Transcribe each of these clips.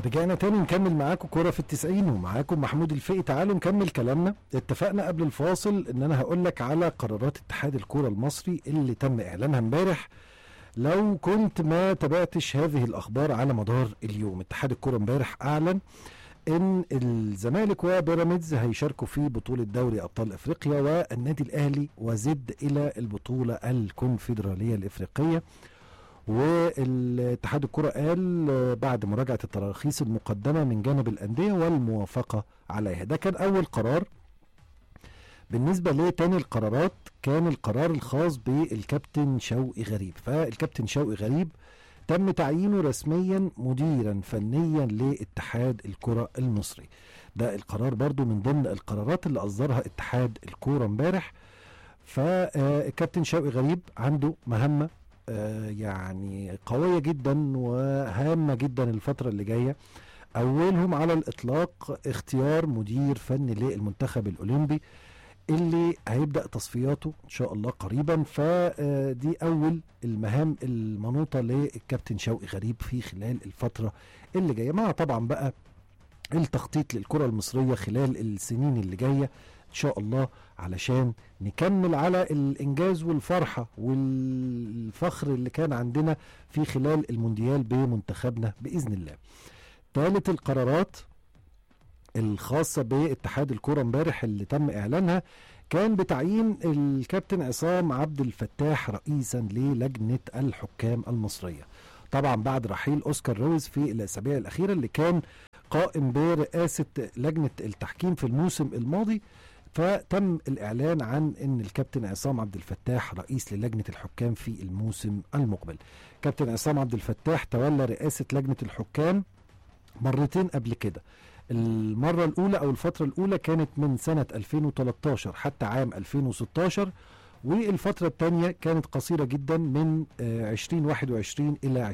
رجعنا تاني نكمل معاكم كرة في التسعين ومعاكم محمود الفقي تعالوا نكمل كلامنا اتفقنا قبل الفاصل ان انا هقول لك على قرارات اتحاد الكرة المصري اللي تم اعلانها امبارح لو كنت ما تابعتش هذه الاخبار على مدار اليوم اتحاد الكرة امبارح اعلن ان الزمالك وبيراميدز هيشاركوا في بطولة دوري ابطال افريقيا والنادي الاهلي وزد الى البطولة الكونفدرالية الافريقية والاتحاد الكرة قال آه، بعد مراجعة التراخيص المقدمة من جانب الأندية والموافقة عليها ده كان أول قرار بالنسبة لتاني القرارات كان القرار الخاص بالكابتن شوقي غريب فالكابتن شوقي غريب تم تعيينه رسميا مديرا فنيا لاتحاد الكرة المصري ده القرار برضو من ضمن القرارات اللي أصدرها اتحاد الكرة امبارح فالكابتن شوقي غريب عنده مهمة آه، يعني قوية جدا وهامة جدا الفترة اللي جاية أولهم على الإطلاق اختيار مدير فني للمنتخب الأولمبي اللي هيبدأ تصفياته إن شاء الله قريبا فدي أول المهام المنوطة للكابتن شوقي غريب في خلال الفترة اللي جاية مع طبعا بقى التخطيط للكرة المصرية خلال السنين اللي جاية إن شاء الله علشان نكمل على الإنجاز والفرحة والفخر اللي كان عندنا في خلال المونديال بمنتخبنا بإذن الله ثالث القرارات الخاصة باتحاد الكرة امبارح اللي تم إعلانها كان بتعيين الكابتن عصام عبد الفتاح رئيسا للجنة الحكام المصرية طبعا بعد رحيل أوسكار رويز في الأسابيع الأخيرة اللي كان قائم برئاسة لجنة التحكيم في الموسم الماضي فتم الإعلان عن أن الكابتن عصام عبد الفتاح رئيس للجنة الحكام في الموسم المقبل كابتن عصام عبد الفتاح تولى رئاسة لجنة الحكام مرتين قبل كده المرة الأولى أو الفترة الأولى كانت من سنة 2013 حتى عام 2016 والفترة الثانية كانت قصيرة جدا من آه، 2021 إلى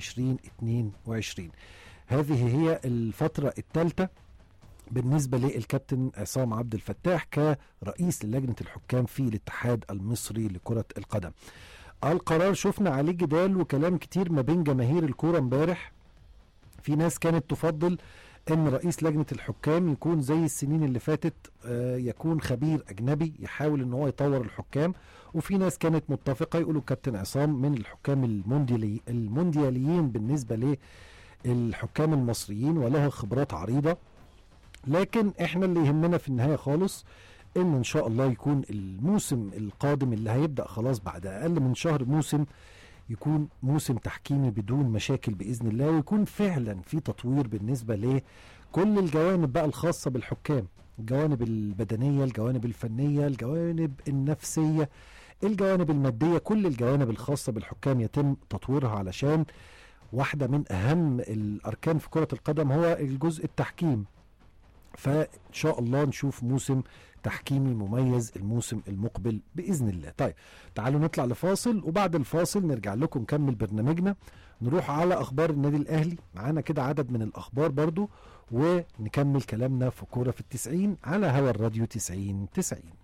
2022 هذه هي الفترة الثالثة بالنسبة للكابتن عصام عبد الفتاح كرئيس للجنة الحكام في الاتحاد المصري لكرة القدم القرار شفنا عليه جدال وكلام كتير ما بين جماهير الكورة امبارح في ناس كانت تفضل ان رئيس لجنه الحكام يكون زي السنين اللي فاتت آه، يكون خبير اجنبي يحاول ان هو يطور الحكام وفي ناس كانت متفقه يقولوا كابتن عصام من الحكام المونديالي الموندياليين بالنسبه للحكام المصريين وله خبرات عريضه لكن احنا اللي يهمنا في النهايه خالص ان ان شاء الله يكون الموسم القادم اللي هيبدا خلاص بعد اقل من شهر موسم يكون موسم تحكيمي بدون مشاكل باذن الله ويكون فعلا في تطوير بالنسبه لكل الجوانب بقى الخاصه بالحكام الجوانب البدنيه الجوانب الفنيه الجوانب النفسيه الجوانب الماديه كل الجوانب الخاصه بالحكام يتم تطويرها علشان واحده من اهم الاركان في كره القدم هو الجزء التحكيم فان شاء الله نشوف موسم تحكيمي مميز الموسم المقبل باذن الله طيب تعالوا نطلع لفاصل وبعد الفاصل نرجع لكم نكمل برنامجنا نروح على اخبار النادي الاهلي معانا كده عدد من الاخبار برضو ونكمل كلامنا في كوره في التسعين على هوا الراديو 90 90